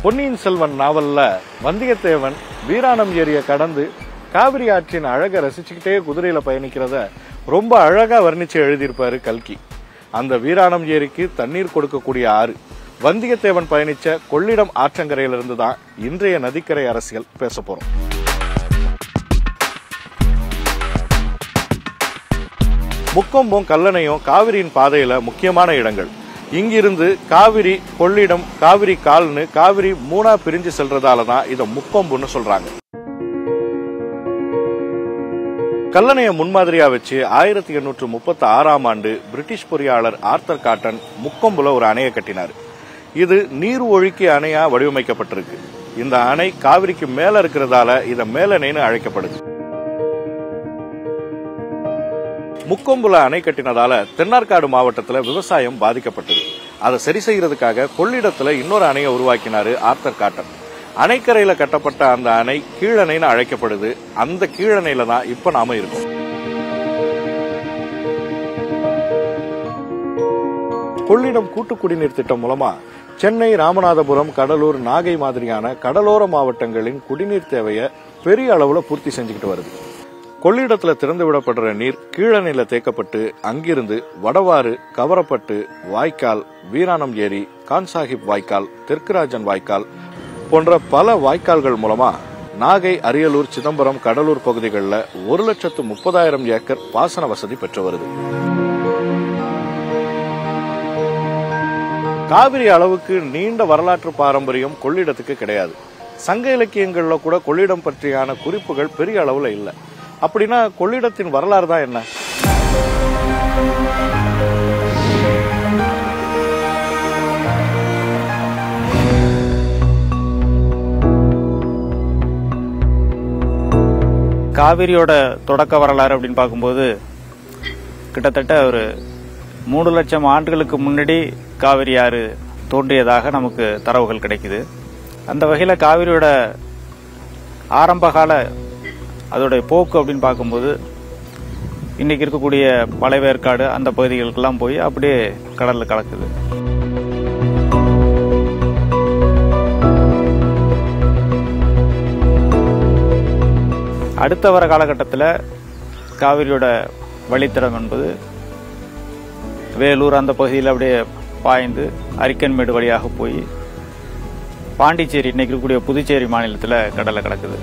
பொன்னியின் செல்வன் நாவல்ல வந்தியத்தேவன் வீராணம் ஏரிய கடந்து காவிரி ஆற்றின் அழகை ரசிச்சுக்கிட்டே குதிரையில பயணிக்கிறத ரொம்ப அழகா வர்ணிச்சு எழுதியிருப்பாரு கல்கி அந்த வீராணம் ஏரிக்கு தண்ணீர் கொடுக்கக்கூடிய ஆறு வந்தியத்தேவன் பயணிச்ச கொள்ளிடம் ஆற்றங்கரையிலிருந்து தான் இன்றைய நதிக்கரை அரசியல் பேச போறோம் முக்கொம்பும் கல்லணையும் காவிரியின் பாதையில முக்கியமான இடங்கள் இங்கிருந்து காவிரி கொள்ளிடம் காவிரி கால்னு காவிரி மூணா பிரிஞ்சு செல்றதால தான் இதை முக்கொம்புன்னு சொல்றாங்க கல்லணையை முன்மாதிரியா வச்சு ஆயிரத்தி எண்ணூற்று முப்பத்தி ஆறாம் ஆண்டு பிரிட்டிஷ் பொறியாளர் ஆர்த்தர் காட்டன் முக்கொம்புல ஒரு அணையை கட்டினார் இது நீர் ஒழுக்கி அணையா வடிவமைக்கப்பட்டிருக்கு இந்த அணை காவிரிக்கு மேல இருக்கிறதால இத மேலணைன்னு அழைக்கப்படுது முக்கொம்புல அணை கட்டினதால தென்னார்காடு மாவட்டத்துல விவசாயம் பாதிக்கப்பட்டது அதை சரி செய்யறதுக்காக கொள்ளிடத்துல இன்னொரு அணையை உருவாக்கினாரு ஆர்த்தர் காட்டன் அணைக்கரையில கட்டப்பட்ட அந்த அணை கீழணைன்னு அழைக்கப்படுது அந்த கீழணையில தான் இப்ப நாம இருக்கோம் கொள்ளிடம் கூட்டு குடிநீர் திட்டம் மூலமா சென்னை ராமநாதபுரம் கடலூர் நாகை மாதிரியான கடலோர மாவட்டங்களின் குடிநீர் தேவையை பெரிய அளவுல பூர்த்தி செஞ்சுக்கிட்டு வருது கொள்ளிடத்துல திறந்து விடப்படுற நீர் கீழணையில தேக்கப்பட்டு அங்கிருந்து வடவாறு கவரப்பட்டு வாய்க்கால் வீராணம் ஏரி கான்சாஹிப் வாய்க்கால் தெற்குராஜன் வாய்க்கால் போன்ற பல வாய்க்கால்கள் மூலமா நாகை அரியலூர் சிதம்பரம் கடலூர் பகுதிகளில் ஒரு லட்சத்து முப்பதாயிரம் ஏக்கர் பாசன வசதி பெற்று வருது காவிரி அளவுக்கு நீண்ட வரலாற்று பாரம்பரியம் கொள்ளிடத்துக்கு கிடையாது சங்க இலக்கியங்கள்ல கூட கொள்ளிடம் பற்றியான குறிப்புகள் பெரிய அளவுல இல்ல அப்படின்னா கொள்ளிடத்தின் வரலாறு தான் என்ன காவிரியோட தொடக்க வரலாறு அப்படின்னு பார்க்கும்போது கிட்டத்தட்ட ஒரு மூணு லட்சம் ஆண்டுகளுக்கு முன்னாடி காவிரி ஆறு தோன்றியதாக நமக்கு தரவுகள் கிடைக்குது அந்த வகையில் காவிரியோட ஆரம்பகால அதோடைய போக்கு அப்படின்னு பார்க்கும்போது இன்னைக்கு இருக்கக்கூடிய பழைவேற்காடு அந்த பகுதிகளுக்கெல்லாம் போய் அப்படியே கடலில் கலக்குது அடுத்த வர காலகட்டத்தில் காவிரியோட வழித்தடம் என்பது வேலூர் அந்த பகுதியில் அப்படியே பாய்ந்து அரிக்கன்மேடு வழியாக போய் பாண்டிச்சேரி இன்னைக்கு இருக்கக்கூடிய புதுச்சேரி மாநிலத்தில் கடலை கிடக்குது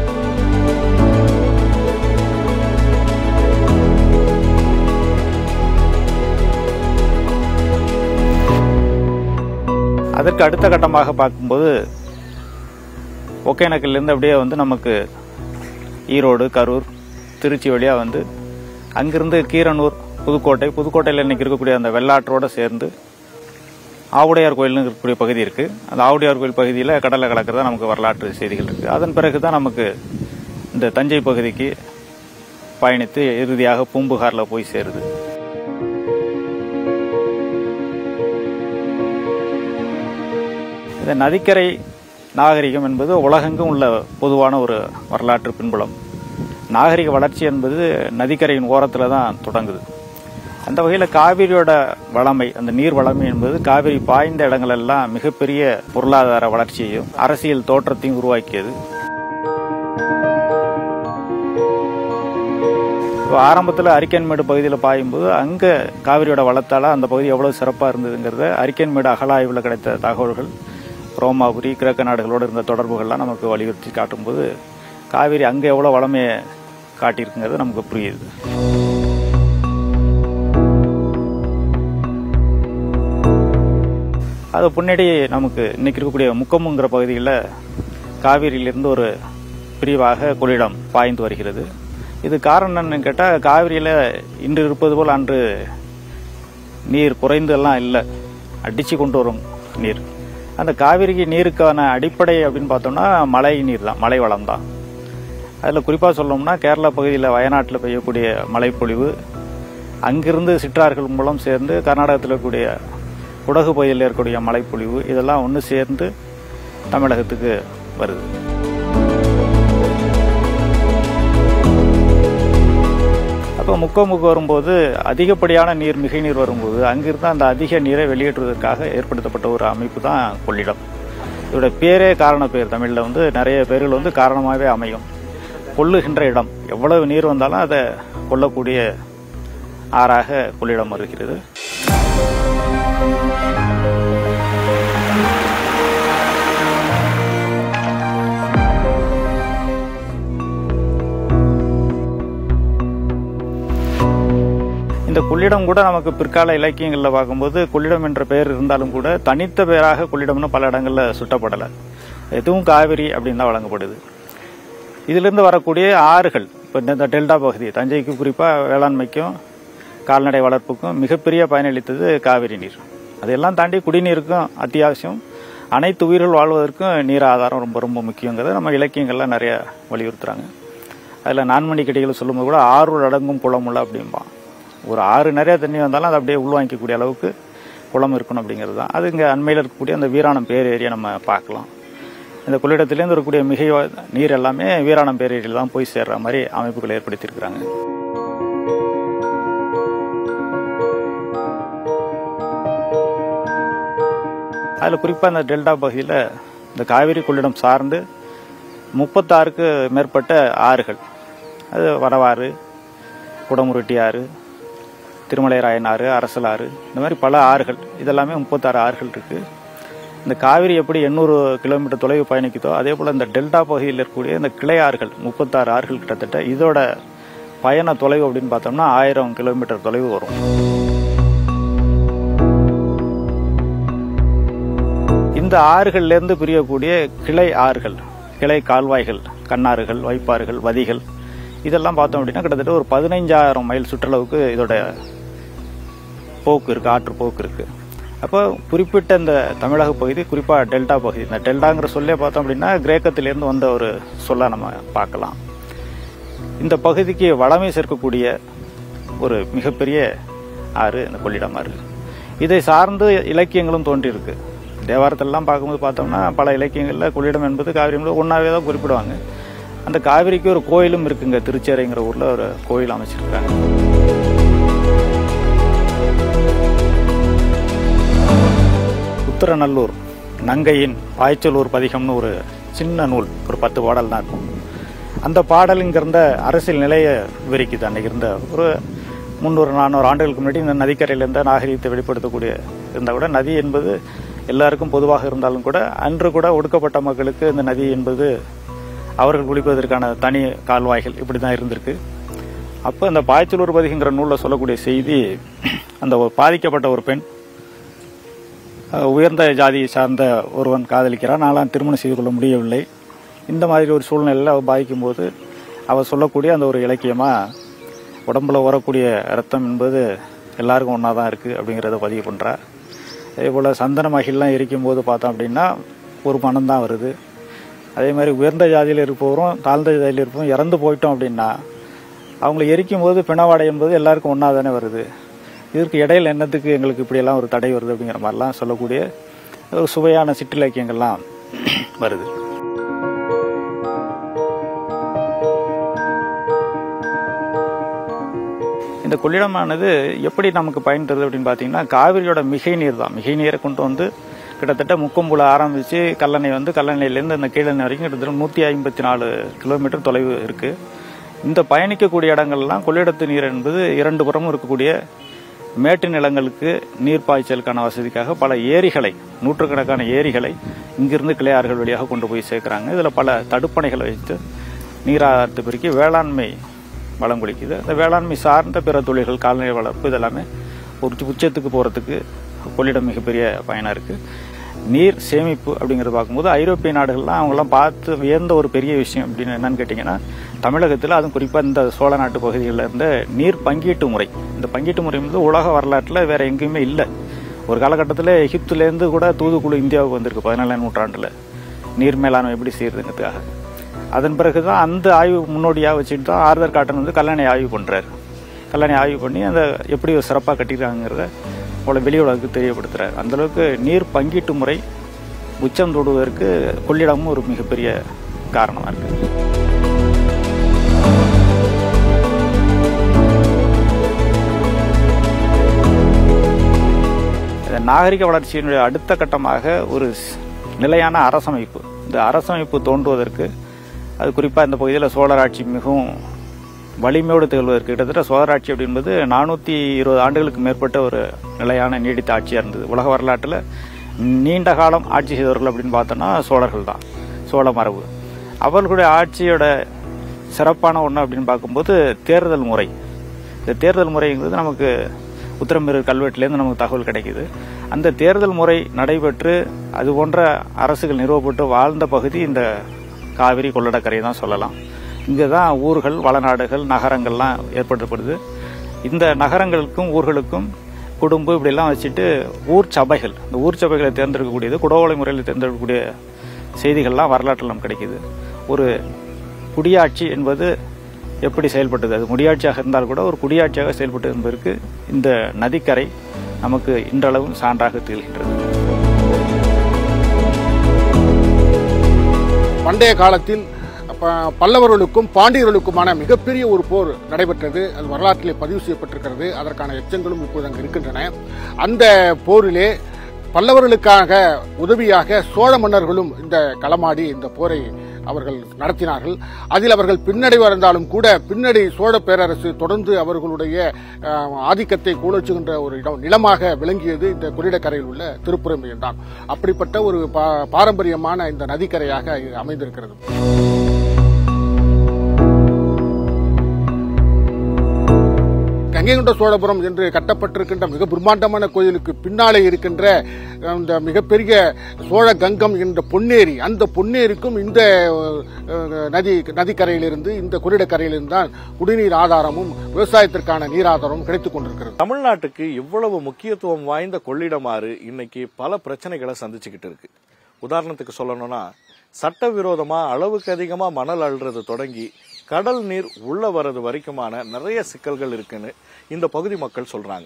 அதற்கு அடுத்த கட்டமாக பார்க்கும்போது ஒகேனக்கல்லேருந்து அப்படியே வந்து நமக்கு ஈரோடு கரூர் திருச்சி வழியாக வந்து அங்கிருந்து கீரனூர் புதுக்கோட்டை புதுக்கோட்டையில் இன்னைக்கு இருக்கக்கூடிய அந்த வெள்ளாற்றோடு சேர்ந்து ஆவுடையார் கோயில்னு இருக்கக்கூடிய பகுதி இருக்கு அந்த ஆவுடையார் கோயில் பகுதியில் கடலை கலக்கிறதா நமக்கு வரலாற்று செய்திகள் இருக்கு அதன் பிறகு தான் நமக்கு இந்த தஞ்சை பகுதிக்கு பயணித்து இறுதியாக பூம்புகாரில் போய் சேருது இந்த நதிக்கரை நாகரிகம் என்பது உலகெங்கும் உள்ள பொதுவான ஒரு வரலாற்று பின்புலம் நாகரிக வளர்ச்சி என்பது நதிக்கரையின் ஓரத்தில் தான் தொடங்குது அந்த வகையில் காவிரியோட வளமை அந்த நீர் வளமை என்பது காவிரி பாய்ந்த இடங்களெல்லாம் மிகப்பெரிய பொருளாதார வளர்ச்சியையும் அரசியல் தோற்றத்தையும் உருவாக்கியது இப்போ ஆரம்பத்தில் அரிக்கன்மேடு பகுதியில் பாயும்போது அங்கே காவிரியோட வளத்தால் அந்த பகுதி எவ்வளோ சிறப்பாக இருந்ததுங்கிறத அரிக்கன்மேடு அகலாய்வில் கிடைத்த தகவல்கள் ரோமாபுரி கிழக்கு நாடுகளோடு இருந்த தொடர்புகள்லாம் நமக்கு வலியுறுத்தி காட்டும்போது காவிரி அங்கே எவ்வளோ வளமையை காட்டியிருக்குங்கிறது நமக்கு புரியுது அது முன்னாடி நமக்கு இன்னைக்கு இருக்கக்கூடிய முக்கமுங்கிற பகுதியில் காவிரியிலிருந்து ஒரு பிரிவாக கொள்ளிடம் பாய்ந்து வருகிறது இது காரணம் என்னன்னு கேட்டால் காவிரியில் இன்று இருப்பது போல் அன்று நீர் குறைந்து எல்லாம் இல்லை அடித்து கொண்டு வரும் நீர் அந்த காவிரிக்கு நீருக்கான அடிப்படை அப்படின்னு பார்த்தோம்னா மழை நீர் தான் மழை வளம் தான் அதில் குறிப்பாக சொல்லணும்னா கேரளா பகுதியில் வயநாட்டில் பெய்யக்கூடிய மழைப்பொழிவு அங்கிருந்து சிற்றார்கள் மூலம் சேர்ந்து கர்நாடகத்தில் இருக்கக்கூடிய குடகு பகுதியில் இருக்கக்கூடிய மழைப்பொழிவு இதெல்லாம் ஒன்று சேர்ந்து தமிழகத்துக்கு வருது அப்போ முக்கமுக்கு வரும்போது அதிகப்படியான நீர் மிகை நீர் வரும்போது அங்கிருந்து அந்த அதிக நீரை வெளியேற்றுவதற்காக ஏற்படுத்தப்பட்ட ஒரு அமைப்பு தான் கொள்ளிடம் இதோட பேரே காரண பேர் தமிழில் வந்து நிறைய பேர்கள் வந்து காரணமாகவே அமையும் கொள்ளுகின்ற இடம் எவ்வளவு நீர் வந்தாலும் அதை கொள்ளக்கூடிய ஆறாக கொள்ளிடம் இருக்கிறது இந்த கொள்ளிடம் கூட நமக்கு பிற்கால இலக்கியங்களில் பார்க்கும்போது கொள்ளிடம் என்ற பெயர் இருந்தாலும் கூட தனித்த பெயராக கொள்ளிடம்னு பல இடங்களில் சுட்டப்படலை எதுவும் காவிரி அப்படின்னு தான் வழங்கப்படுது இதிலிருந்து வரக்கூடிய ஆறுகள் இப்போ இந்த டெல்டா பகுதி தஞ்சைக்கு குறிப்பாக வேளாண்மைக்கும் கால்நடை வளர்ப்புக்கும் மிகப்பெரிய பயனளித்தது காவிரி நீர் அதையெல்லாம் தாண்டி குடிநீருக்கும் அத்தியாவசியம் அனைத்து உயிர்கள் வாழ்வதற்கும் நீர் ஆதாரம் ரொம்ப ரொம்ப முக்கியங்கிறத நம்ம இலக்கியங்கள்லாம் நிறைய வலியுறுத்துறாங்க அதில் நான்மணி கடிகள் சொல்லும்போது கூட ஆறு அடங்கும் குளம் உள்ள அப்படிம்பான் ஒரு ஆறு நிறைய தண்ணி வந்தாலும் அதை அப்படியே உள்வாங்கிக்கக்கூடிய அளவுக்கு குளம் இருக்கணும் அப்படிங்கிறது தான் அது இங்கே அண்மையில் இருக்கக்கூடிய அந்த வீராணம் பேரேரியை நம்ம பார்க்கலாம் இந்த கொள்ளிடத்திலேருந்து வரக்கூடிய மிகை நீர் எல்லாமே வீராணம் பேரேரியில் தான் போய் சேர்ற மாதிரி அமைப்புகளை ஏற்படுத்தியிருக்கிறாங்க அதில் குறிப்பாக இந்த டெல்டா பகுதியில் இந்த காவிரி கொள்ளிடம் சார்ந்து முப்பத்தாறுக்கு மேற்பட்ட ஆறுகள் அது வரவாறு குடமுருட்டி ஆறு திருமலைராயன் ஆறு அரசல் ஆறு இந்த மாதிரி பல ஆறுகள் இதெல்லாமே முப்பத்தாறு ஆறுகள் இருக்குது இந்த காவிரி எப்படி எண்ணூறு கிலோமீட்டர் தொலைவு பயணிக்குதோ அதே போல் இந்த டெல்டா பகுதியில் இருக்கக்கூடிய இந்த கிளை ஆறுகள் முப்பத்தாறு ஆறுகள் கிட்டத்தட்ட இதோட பயண தொலைவு அப்படின்னு பார்த்தோம்னா ஆயிரம் கிலோமீட்டர் தொலைவு வரும் இந்த ஆறுகள்லேருந்து பிரியக்கூடிய கிளை ஆறுகள் கிளை கால்வாய்கள் கண்ணாறுகள் வைப்பாறுகள் வதிகள் இதெல்லாம் பார்த்தோம் அப்படின்னா கிட்டத்தட்ட ஒரு பதினைஞ்சாயிரம் மைல் சுற்றளவுக்கு இதோட போக்கு இருக்குது ஆற்று போக்கு இருக்குது அப்போ குறிப்பிட்ட இந்த தமிழக பகுதி குறிப்பாக டெல்டா பகுதி இந்த டெல்டாங்கிற சொல்லே பார்த்தோம் அப்படின்னா கிரேக்கத்திலேருந்து வந்த ஒரு சொல்ல நம்ம பார்க்கலாம் இந்த பகுதிக்கு வளமை சேர்க்கக்கூடிய ஒரு மிகப்பெரிய ஆறு இந்த கொள்ளிடம் ஆறு இதை சார்ந்து இலக்கியங்களும் தோன்றியிருக்கு தேவாரத்திலலாம் பார்க்கும்போது பார்த்தோம்னா பல இலக்கியங்களில் கொள்ளிடம் என்பது காவிரி என்பது ஒன்றாவே தான் குறிப்பிடுவாங்க அந்த காவிரிக்கு ஒரு கோயிலும் இருக்குங்க திருச்சேரைங்கிற ஊரில் ஒரு கோயில் அமைச்சிருக்காங்க உத்தரநல்லூர் நங்கையின் பாய்ச்சலூர் பதிகம்னு ஒரு சின்ன நூல் ஒரு பத்து பாடல் தான் இருக்கும் அந்த பாடல் இங்க இருந்த அரசியல் நிலையை விவரிக்குது அன்னைக்கு இருந்த ஒரு முந்நூறு நானூறு ஆண்டுகளுக்கு முன்னாடி இந்த நதிக்கரையில் இருந்த நாகரிகத்தை வெளிப்படுத்தக்கூடிய இருந்தால் கூட நதி என்பது எல்லாருக்கும் பொதுவாக இருந்தாலும் கூட அன்று கூட ஒடுக்கப்பட்ட மக்களுக்கு இந்த நதி என்பது அவர்கள் குளிப்பதற்கான தனி கால்வாய்கள் இப்படி தான் இருந்திருக்கு அப்போ இந்த பாய்ச்சலூர் பதிகிங்கிற நூலில் சொல்லக்கூடிய செய்தி அந்த ஒரு பாதிக்கப்பட்ட ஒரு பெண் அஹ், உயர்ந்த ஜாதியை சார்ந்த ஒருவன் காதலிக்கிறான் நான்லாம் திருமணம் செய்து கொள்ள முடியவில்லை இந்த மாதிரி ஒரு சூழ்நிலையில் அவள் பாதிக்கும் போது அவள் சொல்லக்கூடிய அந்த ஒரு இலக்கியமாக உடம்புல வரக்கூடிய ரத்தம் என்பது எல்லாருக்கும் ஒன்றா தான் இருக்குது அப்படிங்கிறத பதிவு பண்ணுறா அதே போல் சந்தன மகிழ்லாம் எரிக்கும் போது பார்த்தோம் அப்படின்னா ஒரு மனம் தான் வருது அதே மாதிரி உயர்ந்த ஜாதியில் இருப்பவரும் தாழ்ந்த ஜாதியில் இருப்பவரும் இறந்து போயிட்டோம் அப்படின்னா அவங்கள எரிக்கும் போது பிணவாடை என்பது எல்லாருக்கும் ஒன்றா தானே வருது இதற்கு இடையில என்னத்துக்கு எங்களுக்கு இப்படியெல்லாம் ஒரு தடை வருது அப்படிங்கிற மாதிரிலாம் சொல்லக்கூடிய ஒரு சுவையான சிற்றிலக்கியங்கள்லாம் வருது இந்த கொள்ளிடமானது எப்படி நமக்கு பயன் தருது அப்படின்னு பார்த்தீங்கன்னா காவிரியோட மிகை நீர் தான் மிகை நீரை கொண்டு வந்து கிட்டத்தட்ட முக்கம்புல ஆரம்பித்து கல்லணை வந்து கல்லணையிலேருந்து இந்த கீழணை வரைக்கும் கிட்டத்தட்ட நூற்றி ஐம்பத்தி நாலு கிலோமீட்டர் தொலைவு இருக்குது இந்த பயணிக்கக்கூடிய இடங்கள்லாம் கொள்ளிடத்து நீர் என்பது இரண்டு புறமும் இருக்கக்கூடிய மேட்டு நிலங்களுக்கு நீர் பாய்ச்சலுக்கான வசதிக்காக பல ஏரிகளை நூற்றுக்கணக்கான ஏரிகளை இங்கிருந்து கிளையாறுகள் வழியாக கொண்டு போய் சேர்க்குறாங்க இதில் பல தடுப்பணைகளை வைத்து நீராதாரத்தை பெருக்கி வேளாண்மை வளம் குளிக்குது அந்த வேளாண்மை சார்ந்த பிற தொழில்கள் கால்நடை வளர்ப்பு இதெல்லாமே ஒரு உச்சத்துக்கு போகிறதுக்கு கொள்ளிடம் மிகப்பெரிய பயனாக இருக்குது நீர் சேமிப்பு அப்படிங்கிறத பார்க்கும்போது ஐரோப்பிய நாடுகள்லாம் அவங்கெல்லாம் பார்த்து வியந்த ஒரு பெரிய விஷயம் அப்படின்னு என்னன்னு கேட்டிங்கன்னா தமிழகத்தில் அதுவும் குறிப்பாக இந்த சோழ நாட்டு பகுதிகளில் இருந்த நீர் பங்கீட்டு முறை இந்த பங்கீட்டு முறை வந்து உலக வரலாற்றில் வேற எங்கேயுமே இல்லை ஒரு காலகட்டத்தில் எகிப்துலேருந்து கூட தூதுக்குழு இந்தியாவுக்கு வந்திருக்கு பதினேழாம் நூற்றாண்டில் நீர் மேலாண்மை எப்படி செய்யறதுங்கிறதுக்காக அதன் பிறகு தான் அந்த ஆய்வு முன்னோடியாக வச்சுட்டு தான் ஆர்தர் காட்டன் வந்து கல்லணை ஆய்வு பண்ணுறாரு கல்லணை ஆய்வு பண்ணி அந்த எப்படி ஒரு சிறப்பாக கட்டியிருக்காங்கிறத அவ்வளோ வெளி உலகுக்கு தெரியப்படுத்துறாரு அந்த அளவுக்கு நீர் பங்கீட்டு முறை உச்சம் தொடுவதற்கு கொள்ளிடமும் ஒரு மிகப்பெரிய காரணமாக இருக்குது இந்த நாகரிக வளர்ச்சியினுடைய அடுத்த கட்டமாக ஒரு ஸ்- நிலையான அரசமைப்பு இந்த அரசமைப்பு தோன்றுவதற்கு அது குறிப்பாக இந்த பகுதியில் சோழர் ஆட்சி மிகவும் வலிமையோடு திகழ்வதற்கு கிட்டத்தட்ட சோழராட்சி அப்படின்பது நானூற்றி இருபது ஆண்டுகளுக்கு மேற்பட்ட ஒரு நிலையான நீடித்த ஆட்சியாக இருந்தது உலக வரலாற்றில் நீண்ட காலம் ஆட்சி செய்தவர்கள் அப்படின்னு பார்த்தோன்னா சோழர்கள் தான் சோழ மரபு அவர்களுடைய ஆட்சியோட சிறப்பான ஒன்று அப்படின்னு பார்க்கும்போது தேர்தல் முறை இந்த தேர்தல் முறைங்கிறது நமக்கு உத்தரமேரூர் கல்வெட்டுலேருந்து நமக்கு தகவல் கிடைக்குது அந்த தேர்தல் முறை நடைபெற்று அது போன்ற அரசுகள் நிறுவப்பட்டு வாழ்ந்த பகுதி இந்த காவிரி கொள்ளடக்கரை தான் சொல்லலாம் இங்கே தான் ஊர்கள் வளநாடுகள் நகரங்கள்லாம் ஏற்படுத்தப்படுது இந்த நகரங்களுக்கும் ஊர்களுக்கும் குடும்பம் இப்படிலாம் வச்சுட்டு ஊர் சபைகள் இந்த ஊர் சபைகளை தேர்ந்தெடுக்கக்கூடியது குடவோலை முறையில் தேர்ந்தெடுக்கக்கூடிய செய்திகள்லாம் வரலாற்றில் நமக்கு கிடைக்குது ஒரு குடியாட்சி என்பது எப்படி செயல்பட்டது அது முடியாட்சியாக இருந்தால் கூட ஒரு குடியாட்சியாக செயல்பட்டது என்பதற்கு இந்த நதிக்கரை நமக்கு இன்றளவும் சான்றாக திகழ்கின்றது பண்டைய காலத்தில் ப- பல்லவர்களுக்கும் பாண்டியர்களுக்குமான மிகப்பெரிய ஒரு போர் நடைபெற்றது அது வரலாற்றிலே பதிவு செய்யப்பட்டிருக்கிறது அதற்கான எச்சங்களும் இப்போது அங்கு இருக்கின்றன அந்த போரிலே பல்லவர்களுக்காக உதவியாக சோழ மன்னர்களும் இந்த களமாடி இந்த போரை அவர்கள் நடத்தினார்கள் அதில் அவர்கள் பின்னடைவு அடைந்தாலும் கூட பின்னடை சோழ பேரரசு தொடர்ந்து அவர்களுடைய அஹ், ஆதிக்கத்தை கூலச்சுகின்ற ஒரு இடம் நிலமாக விளங்கியது இந்த கொள்ளிடக்கரையில் உள்ள திருப்புறம்பயம் தான் அப்படிப்பட்ட ஒரு பா- பாரம்பரியமான இந்த நதிக்கரையாக இது அமைந்திருக்கிறது கங்கை கொண்ட சோழபுரம் என்று கட்டப்பட்டிருக்கின்ற மிக பிரம்மாண்டமான கோயிலுக்கு பின்னாலே இருக்கின்ற அந்த மிகப்பெரிய சோழ கங்கம் என்ற பொன்னேரி அந்த பொன்னேரிக்கும் இந்த அஹ், நதி நதிக்கரையிலிருந்து இந்த கொள்ளிடக்கரையிலிருந்து தான் குடிநீர் ஆதாரமும் விவசாயத்திற்கான நீர் ஆதாரமும் கிடைத்துக் கொண்டிருக்கிறது தமிழ்நாட்டுக்கு இவ்வளவு முக்கியத்துவம் வாய்ந்த கொள்ளிடமாறு இன்னைக்கு பல பிரச்சனைகளை சந்திச்சுக்கிட்டு இருக்கு உதாரணத்துக்கு சொல்லணும்னா சட்டவிரோதமா அளவுக்கு அதிகமா மணல் அள்ளுறது தொடங்கி கடல் நீர் உள்ள வர்றது வரைக்குமான நிறைய சிக்கல்கள் இருக்குன்னு இந்த பகுதி மக்கள் சொல்றாங்க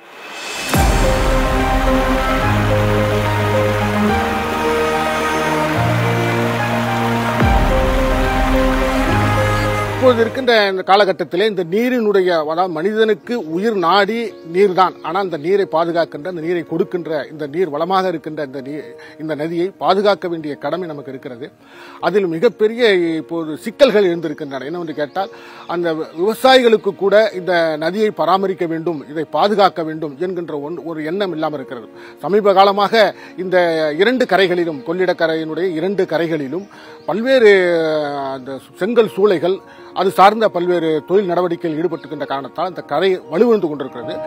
இப்போது இருக்கின்ற இந்த காலகட்டத்திலே இந்த நீரினுடைய அதாவது மனிதனுக்கு உயிர் நாடி நீர் தான் ஆனால் அந்த நீரை பாதுகாக்கின்ற அந்த நீரை கொடுக்கின்ற இந்த நீர் வளமாக இருக்கின்ற இந்த நீர் இந்த நதியை பாதுகாக்க வேண்டிய கடமை நமக்கு இருக்கிறது அதில் மிகப்பெரிய இப்போது சிக்கல்கள் இருந்திருக்கின்றன என்னவென்று கேட்டால் அந்த விவசாயிகளுக்கு கூட இந்த நதியை பராமரிக்க வேண்டும் இதை பாதுகாக்க வேண்டும் என்கின்ற ஒன்- ஒரு எண்ணம் இல்லாமல் இருக்கிறது சமீப காலமாக இந்த இரண்டு கரைகளிலும் கொள்ளிடக்கரையினுடைய இரண்டு கரைகளிலும் பல்வேறு அஹ், அந்த செங்கல் சூளைகள் அது சார்ந்த பல்வேறு தொழில் நடவடிக்கையில் ஈடுபட்டுகின்ற காரணத்தால் அந்த கரை வலுவிழந்து கொண்டிருக்கிறது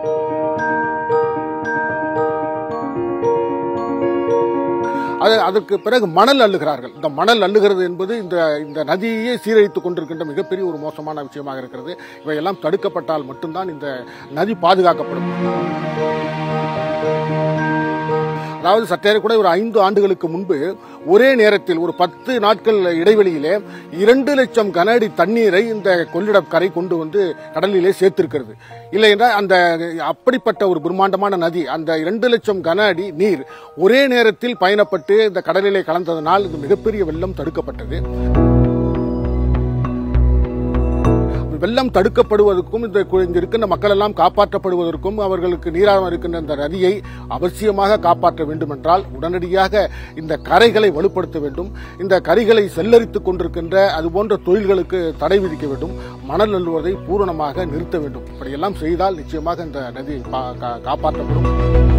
அது அதற்கு பிறகு மணல் அள்ளுகிறார்கள் இந்த மணல் அள்ளுகிறது என்பது இந்த இந்த நதியை சீரழித்துக் கொண்டிருக்கின்ற மிகப்பெரிய ஒரு மோசமான விஷயமாக இருக்கிறது இவையெல்லாம் தடுக்கப்பட்டால் மட்டும்தான் இந்த நதி பாதுகாக்கப்படும் அதாவது சற்றேற கூட ஒரு ஐந்து ஆண்டுகளுக்கு முன்பு ஒரே நேரத்தில் ஒரு பத்து நாட்கள் இடைவெளியிலே இரண்டு லட்சம் கன அடி தண்ணீரை இந்த கொள்ளிடம் கரை கொண்டு வந்து கடலிலே சேர்த்திருக்கிறது இல்லை என்றால் அந்த அப்படிப்பட்ட ஒரு பிரம்மாண்டமான நதி அந்த இரண்டு லட்சம் கன அடி நீர் ஒரே நேரத்தில் பயணப்பட்டு இந்த கடலிலே கலந்ததனால் இது மிகப்பெரிய வெள்ளம் தடுக்கப்பட்டது வெள்ளம் தடுக்கப்படுவதற்கும் இந்த கு- இங்க இருக்கின்ற மக்கள் எல்லாம் காப்பாற்றப்படுவதற்கும் அவர்களுக்கு நீராக இருக்கின்ற இந்த நதியை அவசியமாக காப்பாற்ற வேண்டும் என்றால் உடனடியாக இந்த கரைகளை வலுப்படுத்த வேண்டும் இந்த கரைகளை செல்லரித்துக் கொண்டிருக்கின்ற அதுபோன்ற தொழில்களுக்கு தடை விதிக்க வேண்டும் மணல் அள்ளுவதை பூரணமாக நிறுத்த வேண்டும் இப்படியெல்லாம் செய்தால் நிச்சயமாக இந்த நதி கா- கா- காப்பாற்றப்படும்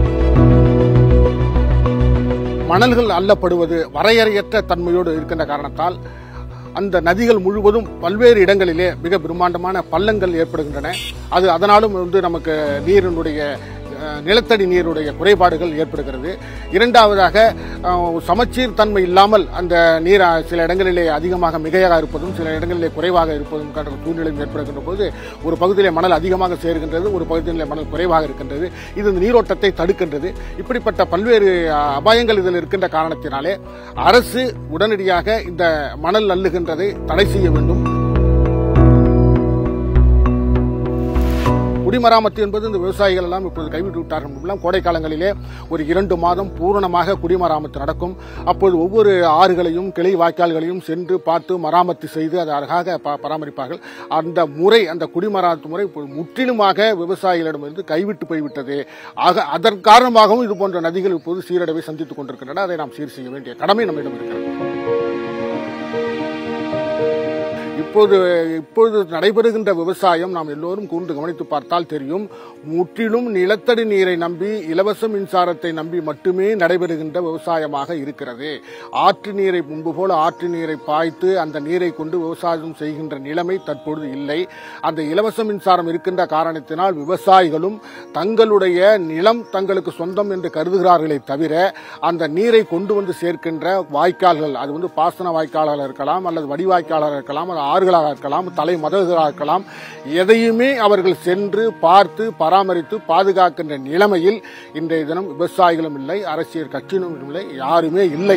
மணல்கள் அள்ளப்படுவது வரையறையற்ற தன்மையோடு இருக்கின்ற காரணத்தால் அந்த நதிகள் முழுவதும் பல்வேறு இடங்களிலே மிக பிரம்மாண்டமான பள்ளங்கள் ஏற்படுகின்றன அது அதனாலும் வந்து நமக்கு நீரினுடைய அஹ், நிலத்தடி நீருடைய குறைபாடுகள் ஏற்படுகிறது இரண்டாவதாக அஹ், சமச்சீர் தன்மை இல்லாமல் அந்த நீர் அஹ், சில இடங்களிலே அதிகமாக மிகையாக இருப்பதும் சில இடங்களிலே குறைவாக இருப்பதும் கண்ட சூழ்நிலையும் ஏற்படுகின்ற போது ஒரு பகுதியிலே மணல் அதிகமாக சேர்கின்றது ஒரு பகுதியிலே மணல் குறைவாக இருக்கின்றது இது இந்த நீரோட்டத்தை தடுக்கின்றது இப்படிப்பட்ட பல்வேறு அஹ், அபாயங்கள் இதில் இருக்கின்ற காரணத்தினாலே அரசு உடனடியாக இந்த மணல் அள்ளுகின்றதை தடை செய்ய வேண்டும் குடிமராமத்து என்பது இந்த விவசாயிகள் எல்லாம் இப்பொழுது கைவிட்டு விட்டார்கள் எல்லாம் கோடை காலங்களிலே ஒரு இரண்டு மாதம் பூரணமாக குடிமராமத்து நடக்கும் அப்போது ஒவ்வொரு ஆறுகளையும் கிளை வாய்க்கால்களையும் சென்று பார்த்து மராமத்து செய்து அதை அழகாக ப- பராமரிப்பார்கள் அந்த முறை அந்த குடிமராமத்து முறை இப்பொழுது முற்றிலுமாக விவசாயிகளிடமிருந்து கைவிட்டு போய்விட்டது ஆக அதன் காரணமாகவும் இது போன்ற நதிகள் இப்போது சீரடைவை சந்தித்துக் கொண்டிருக்கின்றன அதை நாம் சீர் செய்ய வேண்டிய கடமை நம்மிடம் இருக்கிறது இப்போது இப்பொழுது நடைபெறுகின்ற விவசாயம் நாம் எல்லோரும் கூர்ந்து கவனித்து பார்த்தால் தெரியும் முற்றிலும் நிலத்தடி நீரை நம்பி இலவச மின்சாரத்தை நம்பி மட்டுமே நடைபெறுகின்ற விவசாயமாக இருக்கிறது ஆற்று நீரை முன்பு போல ஆற்று நீரை பாய்த்து அந்த நீரை கொண்டு விவசாயம் செய்கின்ற நிலைமை தற்பொழுது இல்லை அந்த இலவச மின்சாரம் இருக்கின்ற காரணத்தினால் விவசாயிகளும் தங்களுடைய நிலம் தங்களுக்கு சொந்தம் என்று கருதுகிறார்களே தவிர அந்த நீரை கொண்டு வந்து சேர்க்கின்ற வாய்க்கால்கள் அது வந்து பாசன வாய்க்காலாக இருக்கலாம் அல்லது வடிவாய்க்காலாக இருக்கலாம் அது ஆறுகளாக இருக்கலாம் தலை மதகுகளாக இருக்கலாம் எதையுமே அவர்கள் சென்று பார்த்து பராமரித்து பாதுகாக்கின்ற நிலைமையில் இன்றைய தினம் விவசாயிகளும் இல்லை அரசியல் கட்சியிலும் இல்லை யாருமே இல்லை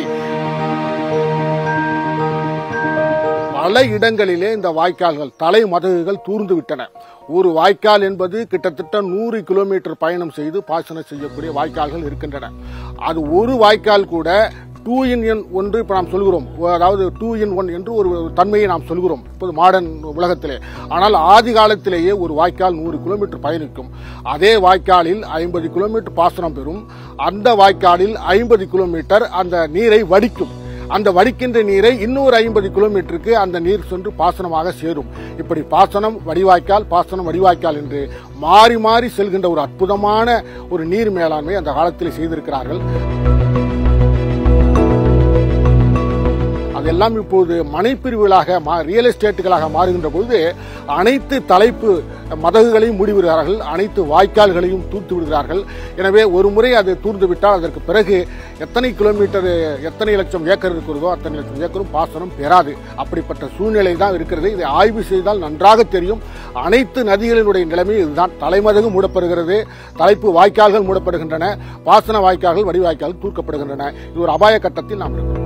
பல இடங்களிலே இந்த வாய்க்கால்கள் தலை மதகுகள் தூர்ந்து விட்டன ஒரு வாய்க்கால் என்பது கிட்டத்தட்ட நூறு கிலோமீட்டர் பயணம் செய்து பாசனம் செய்யக்கூடிய வாய்க்கால்கள் இருக்கின்றன அது ஒரு வாய்க்கால் கூட டூ இன் என் ஒன்று இப்போ நாம் சொல்கிறோம் அதாவது டூ இன் ஒன் என்று ஒரு தன்மையை நாம் சொல்கிறோம் இப்போது மாடர்ன் உலகத்திலே ஆனால் ஆதி காலத்திலேயே ஒரு வாய்க்கால் நூறு கிலோமீட்டர் பயணிக்கும் அதே வாய்க்காலில் ஐம்பது கிலோமீட்டர் பாசனம் பெறும் அந்த வாய்க்காலில் ஐம்பது கிலோமீட்டர் அந்த நீரை வடிக்கும் அந்த வடிக்கின்ற நீரை இன்னொரு ஐம்பது கிலோமீட்டருக்கு அந்த நீர் சென்று பாசனமாக சேரும் இப்படி பாசனம் வடிவாய்க்கால் பாசனம் வடிவாய்க்கால் என்று மாறி மாறி செல்கின்ற ஒரு அற்புதமான ஒரு நீர் மேலாண்மை அந்த காலத்தில் செய்திருக்கிறார்கள் அதெல்லாம் இப்போது மனைப்பிரிவுகளாக மா ரியல் எஸ்டேட்டுகளாக மாறுகின்ற பொழுது அனைத்து தலைப்பு மதகுகளையும் மூடிவிடுகிறார்கள் அனைத்து வாய்க்கால்களையும் தூர்த்து விடுகிறார்கள் எனவே ஒரு முறை அது தூர்ந்து விட்டால் அதற்கு பிறகு எத்தனை கிலோமீட்டர் எத்தனை லட்சம் ஏக்கர் இருக்கிறதோ அத்தனை லட்சம் ஏக்கரும் பாசனம் பெறாது அப்படிப்பட்ட சூழ்நிலை தான் இருக்கிறது இதை ஆய்வு செய்தால் நன்றாக தெரியும் அனைத்து நதிகளினுடைய நிலைமை இதுதான் தலைமதகு மூடப்படுகிறது தலைப்பு வாய்க்கால்கள் மூடப்படுகின்றன பாசன வாய்க்கால்கள் வடிவாய்க்கால்கள் தூர்க்கப்படுகின்றன இது ஒரு அபாய கட்டத்தில் நாம் இருக்கிறோம்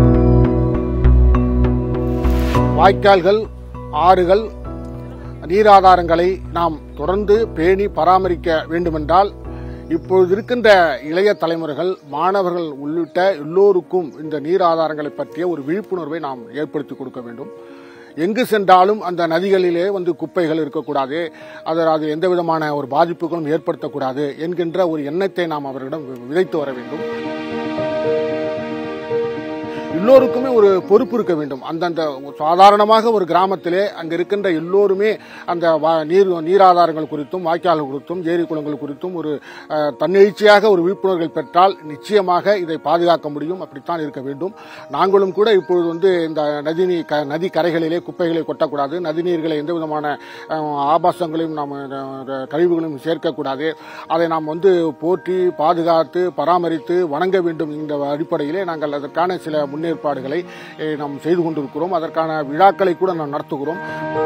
வாய்க்கால்கள் ஆறுகள் நீராதாரங்களை நாம் தொடர்ந்து பேணி பராமரிக்க வேண்டுமென்றால் இப்பொழுது இருக்கின்ற இளைய தலைமுறைகள் மாணவர்கள் உள்ளிட்ட எல்லோருக்கும் இந்த நீர் ஆதாரங்களை பற்றிய ஒரு விழிப்புணர்வை நாம் ஏற்படுத்தி கொடுக்க வேண்டும் எங்கு சென்றாலும் அந்த நதிகளிலே வந்து குப்பைகள் இருக்கக்கூடாது அதில் அது எந்த விதமான ஒரு பாதிப்புகளும் ஏற்படுத்தக்கூடாது என்கின்ற ஒரு எண்ணத்தை நாம் அவர்களிடம் விதைத்து வர வேண்டும் எல்லோருக்குமே ஒரு பொறுப்பு இருக்க வேண்டும் அந்தந்த சாதாரணமாக ஒரு கிராமத்திலே அங்க இருக்கின்ற எல்லோருமே அந்த வா- நீர் நீராதாரங்கள் குறித்தும் வாய்க்கால்கள் குறித்தும் ஏரி குளங்கள் குறித்தும் ஒரு அஹ், தன்னெழுச்சியாக ஒரு விழிப்புணர்வுகள் பெற்றால் நிச்சயமாக இதை பாதுகாக்க முடியும் அப்படித்தான் இருக்க வேண்டும் நாங்களும் கூட இப்பொழுது வந்து இந்த நதி நீர் க- நதி கரைகளிலே குப்பைகளை கொட்டக்கூடாது நதிநீர்களை எந்த விதமான அஹ், ஆபாசங்களையும் நாம் அஹ், கழிவுகளையும் சேர்க்கக்கூடாது அதை நாம் வந்து போற்றி பாதுகாத்து பராமரித்து வணங்க வேண்டும் என்ற அடிப்படையிலே நாங்கள் அதற்கான சில முன்னேற்பாடுகளை அஹ், நாம் செய்து கொண்டிருக்கிறோம் அதற்கான விழாக்களை கூட நாம் நடத்துகிறோம்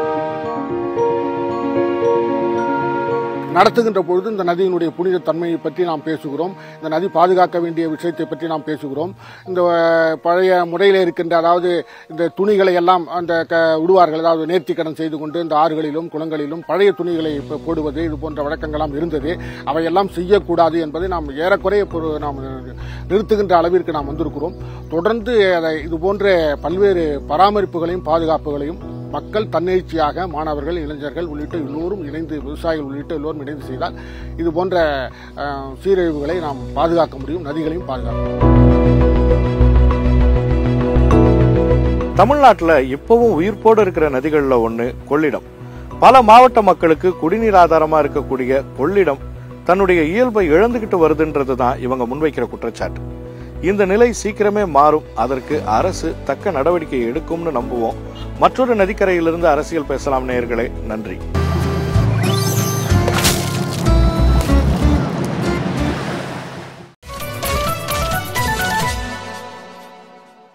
நடத்துகின்ற பொழுது இந்த நதியினுடைய புனித தன்மையை பற்றி நாம் பேசுகிறோம் இந்த நதி பாதுகாக்க வேண்டிய விஷயத்தை பற்றி நாம் பேசுகிறோம் இந்த அஹ், பழைய முறையில் இருக்கின்ற அதாவது இந்த துணிகளை எல்லாம் அந்த க- விடுவார்கள் அதாவது நேர்த்திக்கடன் செய்து கொண்டு இந்த ஆறுகளிலும் குளங்களிலும் பழைய துணிகளை ப- போடுவது இது போன்ற வழக்கங்கள்லாம் இருந்தது அவையெல்லாம் செய்யக்கூடாது என்பதை நாம் ஏறக்குறைய இப்போ நாம் நிறுத்துகின்ற அளவிற்கு நாம் வந்திருக்கிறோம் தொடர்ந்து அதை இது போன்ற பல்வேறு பராமரிப்புகளையும் பாதுகாப்புகளையும் மக்கள் தன்னெழுச்சியாக மாணவர்கள் இளைஞர்கள் உள்ளிட்ட எல்லோரும் இணைந்து விவசாயிகள் உள்ளிட்ட எல்லோரும் இணைந்து செய்தால் இது போன்ற அஹ், சீரழிவுகளை நாம் பாதுகாக்க முடியும் நதிகளையும் பாதுகாக்க முடியும். தமிழ்நாட்டுல இப்பவும் உயிர்ப்போடு இருக்கிற நதிகள்ல ஒண்ணு கொள்ளிடம் பல மாவட்ட மக்களுக்கு குடிநீர் ஆதாரமா இருக்கக்கூடிய கொள்ளிடம் தன்னுடைய இயல்பை இழந்துகிட்டு வருதுன்றது தான் இவங்க முன்வைக்கிற குற்றச்சாட்டு இந்த நிலை சீக்கிரமே மாறும் அதற்கு அரசு தக்க நடவடிக்கை எடுக்கும்னு நம்புவோம் மற்றொரு நதிக்கரையிலிருந்து அரசியல் பேசலாம் நேயர்களே நன்றி